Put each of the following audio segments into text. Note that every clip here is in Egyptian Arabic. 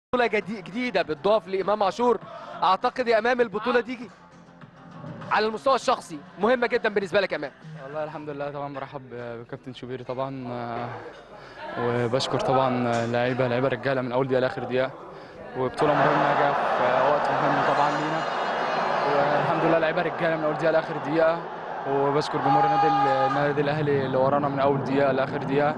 بطوله جدي- جديده بتضاف لامام عاشور اعتقد يا امام البطوله دي على المستوى الشخصي مهمه جدا بالنسبه لك يا امام والله الحمد لله طبعا برحب بكابتن شوبيري طبعا آه، وبشكر طبعا اللعيبه لعيبه رجاله من اول دقيقه لاخر دقيقه وبطوله مهمه جايه في وقت مهم طبعا لينا والحمد لله لعيبه رجاله من اول دقيقه لاخر دقيقه وبشكر جمهور النادي النادي الاهلي اللي ورانا من اول دقيقه لاخر دقيقه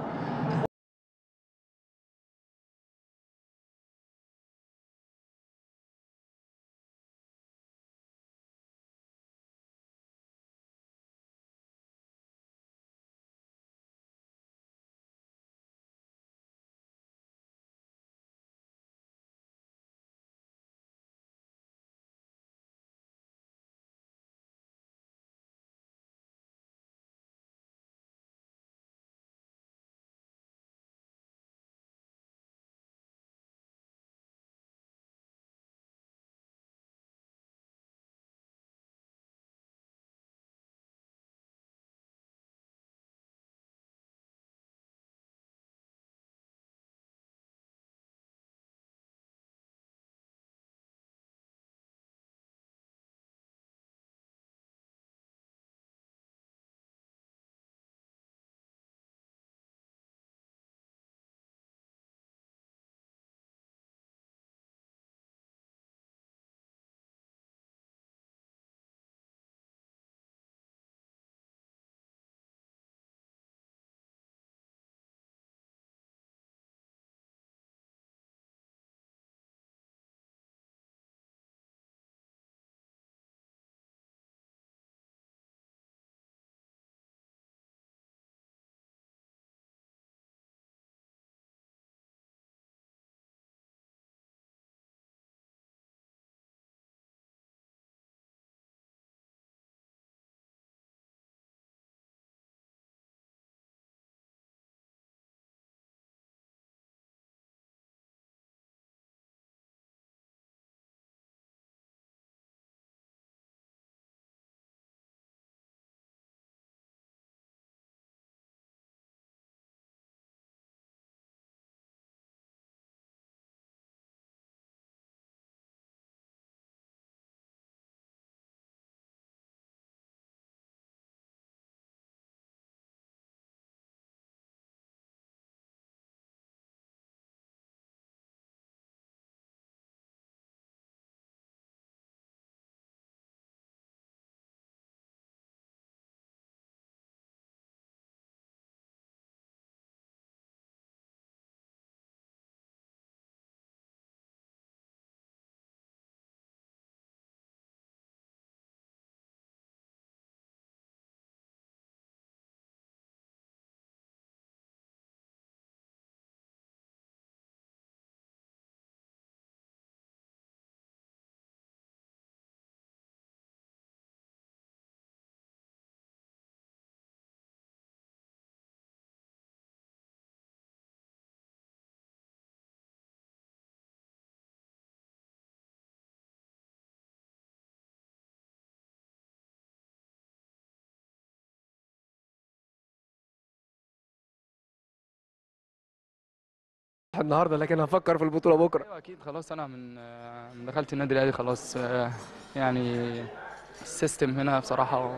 النهارده لكن هفكر في البطوله بكره ايوه اكيد خلاص انا من آه، من دخلت النادي الاهلي خلاص آه، يعني السيستم هنا بصراحه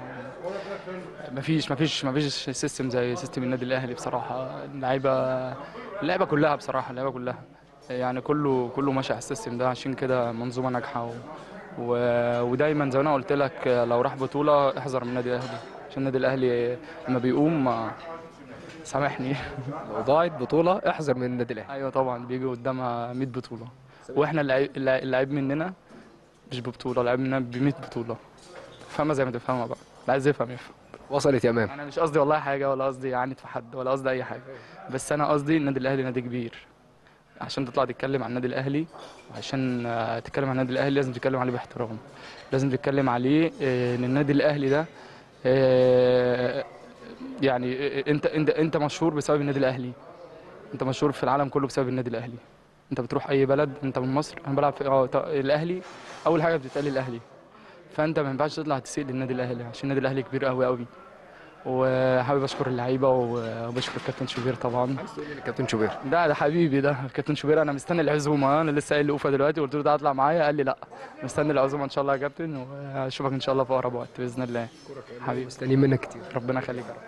مفيش مفيش مفيش سيستم زي سيستم النادي الاهلي بصراحه اللعيبه اللعيبه كلها بصراحه اللعيبه كلها يعني كله كله ماشي على السيستم ده عشان كده منظومه ناجحه و... و... ودايما زي ما انا قلت لك آه، لو راح بطوله احذر من النادي الاهلي عشان النادي الاهلي لما بيقوم آه، سامحني لو ضاعت بطوله احذر من النادي الاهلي ايوه طبعا بيجي قدامها 100 بطوله واحنا اللعيب اللعيب مننا مش ببطوله لعيب مننا ب 100 بطوله فاهمها زي ما تفهمها بقى اللي عايز يفهم يفهم وصلت يا امام انا مش قصدي والله حاجه ولا قصدي اعاند في حد ولا قصدي اي حاجه بس انا قصدي النادي الاهلي نادي كبير عشان تطلع تتكلم عن النادي الاهلي وعشان آه، تتكلم عن النادي الاهلي لازم تتكلم عليه باحترام لازم تتكلم عليه آه، ان النادي الاهلي ده آه، يعني آه، انت انت انت مشهور بسبب النادي الاهلي انت مشهور في العالم كله بسبب النادي الاهلي انت بتروح اي بلد انت من مصر انا بلعب في اه ط- الاهلي اول حاجه بتتقال الاهلي فانت ما ينفعش تطلع تسيء للنادي الاهلي عشان النادي الاهلي كبير قوي قوي وحابب اشكر اللعيبه وبشكر الكابتن شوبير طبعا عايز تقول ايه للكابتن شوبير ده ده حبيبي ده كابتن شوبير انا مستني العزومه انا لسه قايل لاوفا دلوقتي قلت له ده هطلع معايا قال لي لا مستني العزومه ان شاء الله يا كابتن واشوفك ان شاء الله في اقرب وقت باذن الله حبيبي مستنيين منك كتير ربنا يخليك يا رب